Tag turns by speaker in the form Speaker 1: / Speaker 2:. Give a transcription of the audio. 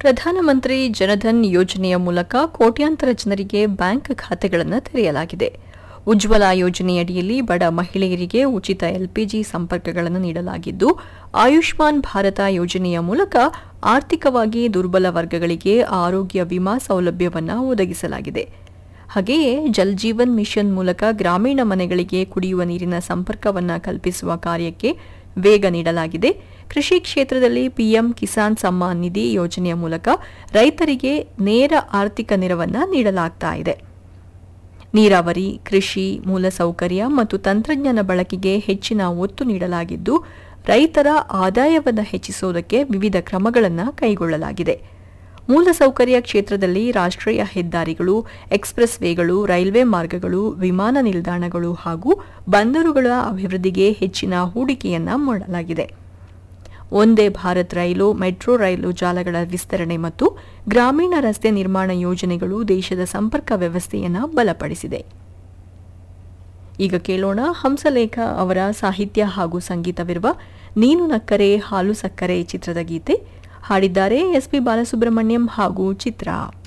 Speaker 1: ಪ್ರಧಾನಮಂತ್ರಿ ಜನಧನ್ ಯೋಜನೆಯ ಮೂಲಕ ಕೋಟ್ಯಾಂತರ ಜನರಿಗೆ ಬ್ಯಾಂಕ್ ಖಾತೆಗಳನ್ನು ತೆರೆಯಲಾಗಿದೆ ಉಜ್ವಲ ಯೋಜನೆಯಡಿಯಲ್ಲಿ ಬಡ ಮಹಿಳೆಯರಿಗೆ ಉಚಿತ ಎಲ್ಪಿಜಿ ಸಂಪರ್ಕಗಳನ್ನು ನೀಡಲಾಗಿದ್ದು ಆಯುಷ್ಮಾನ್ ಭಾರತ ಯೋಜನೆಯ ಮೂಲಕ ಆರ್ಥಿಕವಾಗಿ ದುರ್ಬಲ ವರ್ಗಗಳಿಗೆ ಆರೋಗ್ಯ ವಿಮಾ ಸೌಲಭ್ಯವನ್ನು ಒದಗಿಸಲಾಗಿದೆ ಹಾಗೆಯೇ ಜಲ್ ಜೀವನ್ ಮಿಷನ್ ಮೂಲಕ ಗ್ರಾಮೀಣ ಮನೆಗಳಿಗೆ ಕುಡಿಯುವ ನೀರಿನ ಸಂಪರ್ಕವನ್ನು ಕಲ್ಪಿಸುವ ಕಾರ್ಯಕ್ಕೆ ವೇಗ ನೀಡಲಾಗಿದೆ ಕೃಷಿ ಕ್ಷೇತ್ರದಲ್ಲಿ ಪಿಎಂ ಕಿಸಾನ್ ಸಮ್ಮಾನ್ ನಿಧಿ ಯೋಜನೆಯ ಮೂಲಕ ರೈತರಿಗೆ ನೇರ ಆರ್ಥಿಕ ನೆರವನ್ನು ನೀಡಲಾಗ್ತಾ ಇದೆ ನೀರಾವರಿ ಕೃಷಿ ಮೂಲಸೌಕರ್ಯ ಮತ್ತು ತಂತ್ರಜ್ಞಾನ ಬಳಕೆಗೆ ಹೆಚ್ಚಿನ ಒತ್ತು ನೀಡಲಾಗಿದ್ದು ರೈತರ ಆದಾಯವನ್ನು ಹೆಚ್ಚಿಸುವುದಕ್ಕೆ ವಿವಿಧ ಕ್ರಮಗಳನ್ನು ಕೈಗೊಳ್ಳಲಾಗಿದೆ ಮೂಲಸೌಕರ್ಯ ಕ್ಷೇತ್ರದಲ್ಲಿ ರಾಷ್ಟ್ರೀಯ ಹೆದ್ದಾರಿಗಳು ಎಕ್ಸ್ಪ್ರೆಸ್ ವೇಗಳು ರೈಲ್ವೆ ಮಾರ್ಗಗಳು ವಿಮಾನ ನಿಲ್ದಾಣಗಳು ಹಾಗೂ ಬಂದರುಗಳ ಅಭಿವೃದ್ಧಿಗೆ ಹೆಚ್ಚಿನ ಹೂಡಿಕೆಯನ್ನ ಮಾಡಲಾಗಿದೆ ಒಂದೇ ಭಾರತ್ ರೈಲು ಮೆಟ್ರೋ ರೈಲು ಜಾಲಗಳ ವಿಸ್ತರಣೆ ಮತ್ತು ಗ್ರಾಮೀಣ ರಸ್ತೆ ನಿರ್ಮಾಣ ಯೋಜನೆಗಳು ದೇಶದ ಸಂಪರ್ಕ ವ್ಯವಸ್ಥೆಯನ್ನು ಬಲಪಡಿಸಿದೆ ಈಗ ಕೇಳೋಣ ಹಂಸಲೇಖ ಅವರ ಸಾಹಿತ್ಯ ಹಾಗೂ ಸಂಗೀತವಿರುವ ನೀನು ನಕ್ಕರೆ ಹಾಲು ಸಕ್ಕರೆ ಚಿತ್ರದ ಗೀತೆ ಹಾಡಿದ್ದಾರೆ ಎಸ್ಪಿ ಬಾಲಸುಬ್ರಹ್ಮಣ್ಯಂ ಹಾಗೂ ಚಿತ್ರ